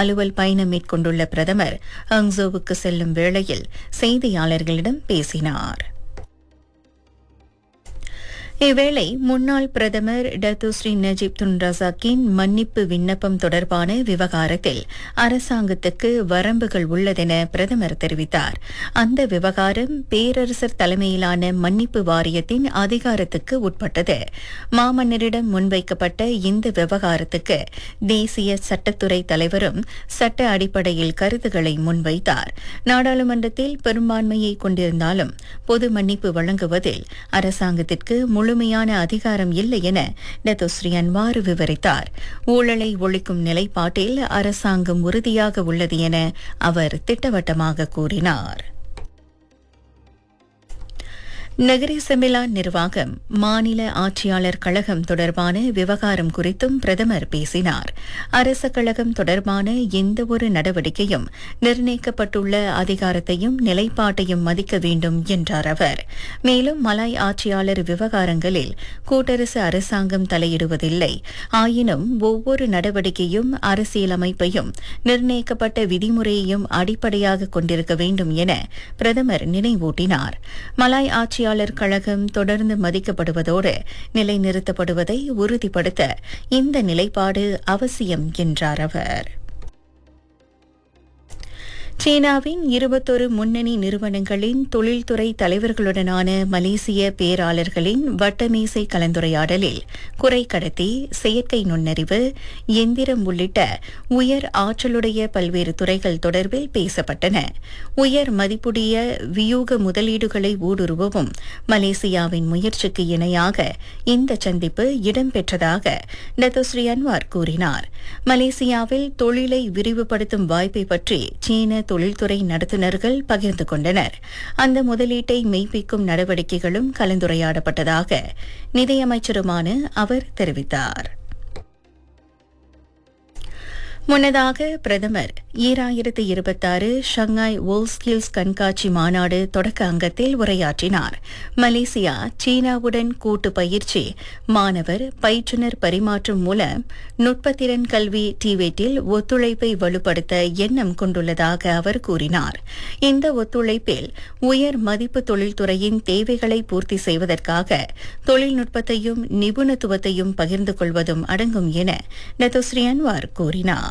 அலுவல் பயணம் மேற்கொண்டுள்ள பிரதமர் ஹங்ஸோவுக்கு செல்லும் வேளையில் செய்தியாளர்களிடம் பேசினார் இவ்வேளை முன்னாள் பிரதமர் டத்துஸ்ரீ நஜீப் துன் ரசாக்கின் மன்னிப்பு விண்ணப்பம் தொடர்பான விவகாரத்தில் அரசாங்கத்துக்கு வரம்புகள் உள்ளதென பிரதமர் தெரிவித்தார் அந்த விவகாரம் பேரரசர் தலைமையிலான மன்னிப்பு வாரியத்தின் அதிகாரத்துக்கு உட்பட்டது மாமன்னரிடம் முன்வைக்கப்பட்ட இந்த விவகாரத்துக்கு தேசிய சட்டத்துறை தலைவரும் சட்ட அடிப்படையில் கருத்துக்களை முன்வைத்தார் நாடாளுமன்றத்தில் பெரும்பான்மையை கொண்டிருந்தாலும் பொது மன்னிப்பு வழங்குவதில் அரசாங்கத்திற்கு முழுமையான அதிகாரம் இல்லை என டத்தோஸ்ரீ அன்வார் விவரித்தார் ஊழலை ஒழிக்கும் நிலைப்பாட்டில் அரசாங்கம் உறுதியாக உள்ளது என அவர் திட்டவட்டமாக கூறினார் நகரி செமிலா நிர்வாகம் மாநில ஆட்சியாளர் கழகம் தொடர்பான விவகாரம் குறித்தும் பிரதமர் பேசினார் அரச கழகம் தொடர்பான எந்தவொரு நடவடிக்கையும் நிர்ணயிக்கப்பட்டுள்ள அதிகாரத்தையும் நிலைப்பாட்டையும் மதிக்க வேண்டும் என்றார் அவர் மேலும் மலாய் ஆட்சியாளர் விவகாரங்களில் கூட்டரசு அரசாங்கம் தலையிடுவதில்லை ஆயினும் ஒவ்வொரு நடவடிக்கையும் அரசியலமைப்பையும் நிர்ணயிக்கப்பட்ட விதிமுறையையும் அடிப்படையாக கொண்டிருக்க வேண்டும் என பிரதமர் நினைவூட்டினார் மலாய் ஆட்சி ஆட்சியாளர் கழகம் தொடர்ந்து மதிக்கப்படுவதோடு நிலைநிறுத்தப்படுவதை உறுதிப்படுத்த இந்த நிலைப்பாடு அவசியம் என்றார் அவர் சீனாவின் இருபத்தொரு முன்னணி நிறுவனங்களின் தொழில்துறை தலைவர்களுடனான மலேசிய பேராளர்களின் வட்டமேசை கலந்துரையாடலில் குறை கடத்தி செயற்கை நுண்ணறிவு எந்திரம் உள்ளிட்ட உயர் ஆற்றலுடைய பல்வேறு துறைகள் தொடர்பில் பேசப்பட்டன உயர் மதிப்புடைய வியூக முதலீடுகளை ஊடுருவவும் மலேசியாவின் முயற்சிக்கு இணையாக இந்த சந்திப்பு இடம்பெற்றதாக டத்தோஸ்ரீ அன்வார் கூறினார் மலேசியாவில் தொழிலை விரிவுபடுத்தும் வாய்ப்பை பற்றி சீன தொழில்துறை நடத்துனர்கள் பகிர்ந்து கொண்டனர் அந்த முதலீட்டை மெய்ப்பிக்கும் நடவடிக்கைகளும் கலந்துரையாடப்பட்டதாக நிதியமைச்சருமான அவர் தெரிவித்தார் முன்னதாக பிரதமர் ஈராயிரத்து இருபத்தாறு ஷங்காய் வோல் ஸ்கில்ஸ் கண்காட்சி மாநாடு தொடக்க அங்கத்தில் உரையாற்றினார் மலேசியா சீனாவுடன் கூட்டு பயிற்சி மாணவர் பயிற்றுனர் பரிமாற்றம் மூலம் நுட்பத்திறன் கல்வி டிவேட்டில் ஒத்துழைப்பை வலுப்படுத்த எண்ணம் கொண்டுள்ளதாக அவர் கூறினார் இந்த ஒத்துழைப்பில் உயர் மதிப்பு தொழில்துறையின் தேவைகளை பூர்த்தி செய்வதற்காக தொழில்நுட்பத்தையும் நிபுணத்துவத்தையும் பகிர்ந்து கொள்வதும் அடங்கும் என நெதோஸ்ரீ அன்வார் கூறினார்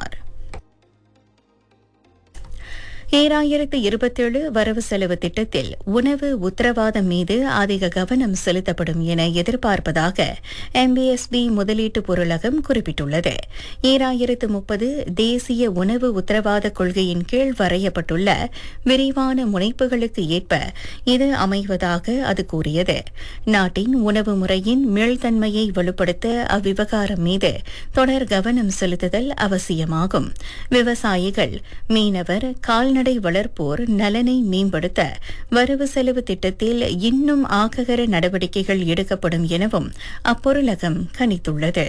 ஈராயிரத்து இருபத்தேழு வரவு செலவு திட்டத்தில் உணவு உத்தரவாதம் மீது அதிக கவனம் செலுத்தப்படும் என எதிர்பார்ப்பதாக எம்பிஎஸ்பி முதலீட்டு பொருளகம் குறிப்பிட்டுள்ளது ஈராயிரத்து முப்பது தேசிய உணவு உத்தரவாத கொள்கையின் கீழ் வரையப்பட்டுள்ள விரிவான முனைப்புகளுக்கு ஏற்ப இது அமைவதாக அது கூறியது நாட்டின் உணவு முறையின் மீள்தன்மையை வலுப்படுத்த அவ்விவகாரம் மீது தொடர் கவனம் செலுத்துதல் அவசியமாகும் விவசாயிகள் மீனவர் கால்நடை கால்நடை வளர்ப்போர் நலனை மேம்படுத்த வரவு செலவு திட்டத்தில் இன்னும் ஆக்ககர நடவடிக்கைகள் எடுக்கப்படும் எனவும் அப்பொருளகம் கணித்துள்ளது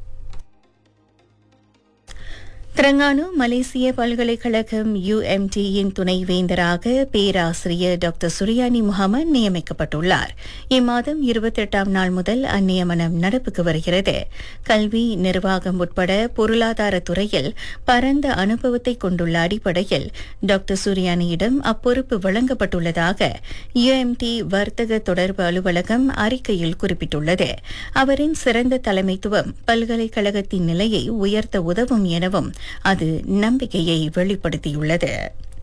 திரங்கானு மலேசிய பல்கலைக்கழகம் யுஎம்டியின் துணைவேந்தராக பேராசிரியர் டாக்டர் சுரியானி முகமது நியமிக்கப்பட்டுள்ளார் இம்மாதம் இருபத்தெட்டாம் நாள் முதல் அந்நியமனம் நடப்புக்கு வருகிறது கல்வி நிர்வாகம் உட்பட பொருளாதார துறையில் பரந்த அனுபவத்தை கொண்டுள்ள அடிப்படையில் டாக்டர் சுரியானியிடம் அப்பொறுப்பு வழங்கப்பட்டுள்ளதாக யுஎம்டி வர்த்தக தொடர்பு அலுவலகம் அறிக்கையில் குறிப்பிட்டுள்ளது அவரின் சிறந்த தலைமைத்துவம் பல்கலைக்கழகத்தின் நிலையை உயர்த்த உதவும் எனவும் அது நம்பிக்கையை வெளிப்படுத்தியுள்ளது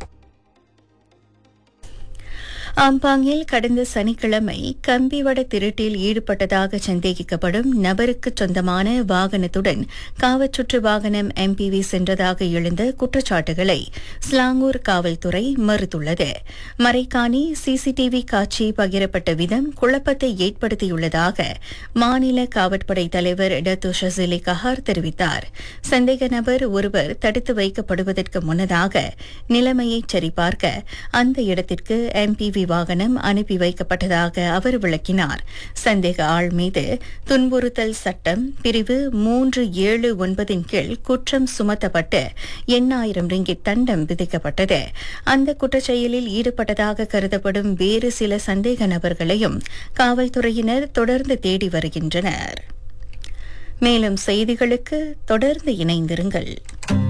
ஆம்பாங்கில் கடந்த சனிக்கிழமை கம்பிவட திருட்டில் ஈடுபட்டதாக சந்தேகிக்கப்படும் நபருக்கு சொந்தமான வாகனத்துடன் காவச்சுற்று வாகனம் எம்பிவி சென்றதாக எழுந்த குற்றச்சாட்டுகளை ஸ்லாங்கூர் காவல்துறை மறுத்துள்ளது மறைக்காணி சிசிடிவி காட்சி பகிரப்பட்ட விதம் குழப்பத்தை ஏற்படுத்தியுள்ளதாக மாநில காவற்படை தலைவர் டத்து ஷசிலி கஹார் தெரிவித்தார் சந்தேக நபர் ஒருவர் தடுத்து வைக்கப்படுவதற்கு முன்னதாக நிலைமையை சரிபார்க்க அந்த இடத்திற்கு எம்பிவி வாகனம் அனுப்பி வைக்கப்பட்டதாக அவர் விளக்கினார் சந்தேக ஆள் மீது துன்புறுத்தல் சட்டம் பிரிவு மூன்று ஏழு ஒன்பதின் கீழ் குற்றம் சுமத்தப்பட்டு எண்ணாயிரம் ரிங்கிட் தண்டம் விதிக்கப்பட்டது அந்த குற்றச்செயலில் ஈடுபட்டதாக கருதப்படும் வேறு சில சந்தேக நபர்களையும் காவல்துறையினர் தொடர்ந்து தேடி வருகின்றனர் மேலும் செய்திகளுக்கு தொடர்ந்து இணைந்திருங்கள்